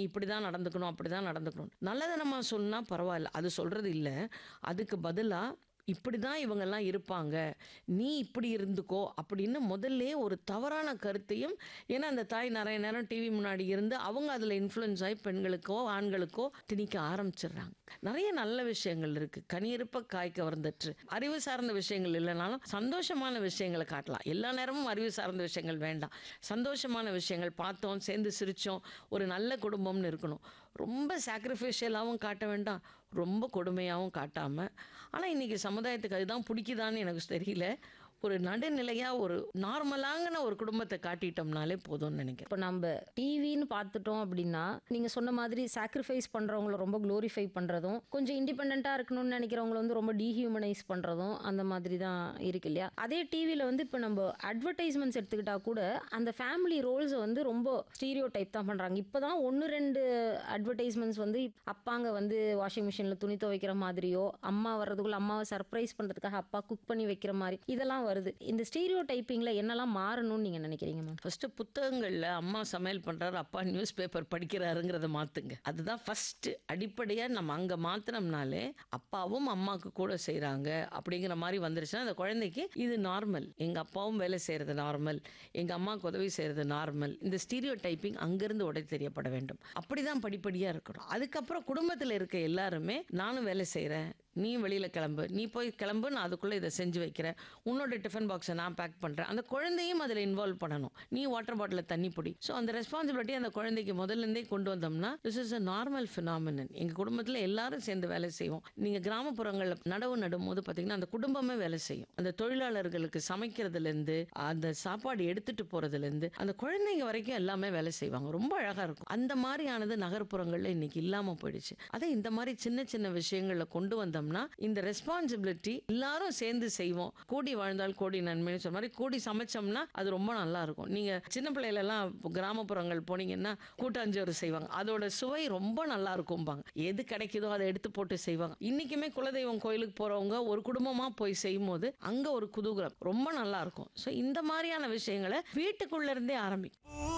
இப்படி தான் நடந்துக்கணும் அப்படி தான் நடந்துக்கணும் நல்லதை நம்ம சொன்னா பரவாயில்ல அது சொல்றது இல்லை அதுக்கு பதிலாக இப்படி தான் இவங்கெல்லாம் இருப்பாங்க நீ இப்படி இருந்துக்கோ அப்படின்னு முதல்ல ஒரு தவறான கருத்தையும் ஏன்னா அந்த தாய் நிறைய நேரம் டிவி முன்னாடி இருந்து அவங்க அதில் இன்ஃப்ளூயன்ஸ் ஆகி பெண்களுக்கோ ஆண்களுக்கோ திணிக்க ஆரம்பிச்சிடுறாங்க நிறைய நல்ல விஷயங்கள் இருக்கு கனியிருப்ப காய் கவர்ந்துட்டு அறிவு சார்ந்த விஷயங்கள் இல்லைனாலும் சந்தோஷமான விஷயங்களை காட்டலாம் எல்லா நேரமும் அறிவு சார்ந்த விஷயங்கள் வேண்டாம் சந்தோஷமான விஷயங்கள் பார்த்தோம் சேர்ந்து சிரிச்சோம் ஒரு நல்ல குடும்பம்னு இருக்கணும் ரொம்ப சாக்ரிஃபிஷியலாகவும் காட்ட வேண்டாம் ரொம்ப கொடுமையாகவும் காட்டாமல் ஆனால் இன்றைக்கி சமுதாயத்துக்கு அதுதான் பிடிக்குதான்னு எனக்கு தெரியல ஒரு நடுநிலையாக ஒரு நார்மலாங்கின ஒரு குடும்பத்தை காட்டிட்டோம்னாலே போதும்னு நினைக்கிறேன் இப்போ நம்ம டிவின்னு பார்த்துட்டோம் அப்படின்னா நீங்கள் சொன்ன மாதிரி சாக்ரிஃபைஸ் பண்ணுறவங்கள ரொம்ப க்ளோரிஃபை பண்ணுறதும் கொஞ்சம் இண்டிபெண்ட்டாக இருக்கணும்னு நினைக்கிறவங்கள வந்து ரொம்ப டீஹியூமனைஸ் பண்ணுறதும் அந்த மாதிரி தான் இருக்கு இல்லையா அதே டிவியில் வந்து இப்போ நம்ம அட்வர்டைஸ்மெண்ட்ஸ் எடுத்துக்கிட்டா கூட அந்த ஃபேமிலி ரோல்ஸை வந்து ரொம்ப ஸ்டீரியோ டைப் தான் பண்ணுறாங்க இப்போ தான் ஒன்று ரெண்டு அட்வர்டைஸ்மெண்ட்ஸ் வந்து அப்பாங்க வந்து வாஷிங் மிஷினில் துணி துவைக்கிற மாதிரியோ அம்மா வர்றதுக்குள்ள அம்மாவை சர்ப்ரைஸ் பண்ணுறதுக்காக அப்பா குக் பண்ணி வைக்கிற மாதிரி இதெல்லாம் வருது இந்த ஸ்டீரியோ டைப்பிங்கில் என்னெல்லாம் மாறணும்னு நீங்கள் நினைக்கிறீங்க மேம் ஃபர்ஸ்ட் புத்தகங்களில் அம்மா சமையல் பண்ணுறாரு அப்பா நியூஸ் பேப்பர் படிக்கிறாருங்கிறத மாற்றுங்க அதுதான் ஃபர்ஸ்ட் அடிப்படையாக நம்ம அங்கே மாற்றினோம்னாலே அப்பாவும் அம்மாவுக்கு கூட செய்கிறாங்க அப்படிங்கிற மாதிரி வந்துருச்சுன்னா அந்த குழந்தைக்கு இது நார்மல் எங்கள் அப்பாவும் வேலை செய்கிறது நார்மல் எங்கள் அம்மாவுக்கு உதவி செய்கிறது நார்மல் இந்த ஸ்டீரியோ டைப்பிங் அங்கேருந்து உடை தெரியப்பட வேண்டும் அப்படி தான் படிப்படியாக இருக்கணும் அதுக்கப்புறம் குடும்பத்தில் இருக்க எல்லாருமே நானும் வேலை செய்கிறேன் நீ வெளியில் கிளம்பு நீ போய் கிளம்பு நான் அதுக்குள்ளே இதை செஞ்சு வைக்கிறேன் உன்னோட டிஃபன் பாக்ஸை நான் பேக் பண்ணுறேன் அந்த குழந்தையும் அதில் இன்வால்வ் பண்ணணும் நீ வாட்டர் பாட்டிலில் தண்ணி பிடி ஸோ அந்த ரெஸ்பான்சிபிலிட்டி அந்த குழந்தைக்கு முதல்லேருந்தே கொண்டு வந்தோம்னா this is a normal phenomenon எங்கள் குடும்பத்தில் எல்லாரும் சேர்ந்து வேலை செய்வோம் நீங்கள் கிராமப்புறங்களில் நடவு நடும் போது பார்த்தீங்கன்னா அந்த குடும்பமே வேலை செய்யும் அந்த தொழிலாளர்களுக்கு சமைக்கிறதுலேருந்து அந்த சாப்பாடு எடுத்துட்டு போகிறதுலேருந்து அந்த குழந்தைங்க வரைக்கும் எல்லாமே வேலை செய்வாங்க ரொம்ப அழகாக இருக்கும் அந்த மாதிரியானது நகர்ப்புறங்களில் இன்னைக்கு இல்லாமல் போயிடுச்சு அதை இந்த மாதிரி சின்ன சின்ன விஷயங்களில் கொண்டு வந்தோம்னா இந்த ரெஸ்பான்சிபிலிட்டி எல்லாரும் சேர்ந்து செய்வோம் கூடி வாழ்ந்தால் கோடி நன்மைன்னு சொன்ன மாதிரி கூடி சமைச்சோம்னா அது ரொம்ப நல்லா இருக்கும் நீங்க சின்ன பிள்ளையில எல்லாம் கிராமப்புறங்கள் போனீங்கன்னா கூட்டாஞ்சோறு செய்வாங்க அதோட சுவை ரொம்ப நல்லா இருக்கும்பாங்க எது கிடைக்குதோ அதை எடுத்து போட்டு செய்வாங்க இன்னைக்குமே குலதெய்வம் கோயிலுக்கு போறவங்க ஒரு குடும்பமா போய் செய்யும் போது அங்க ஒரு குதூகலம் ரொம்ப நல்லா இருக்கும் ஸோ இந்த மாதிரியான விஷயங்களை வீட்டுக்குள்ள இருந்தே ஆரம்பிக்கும்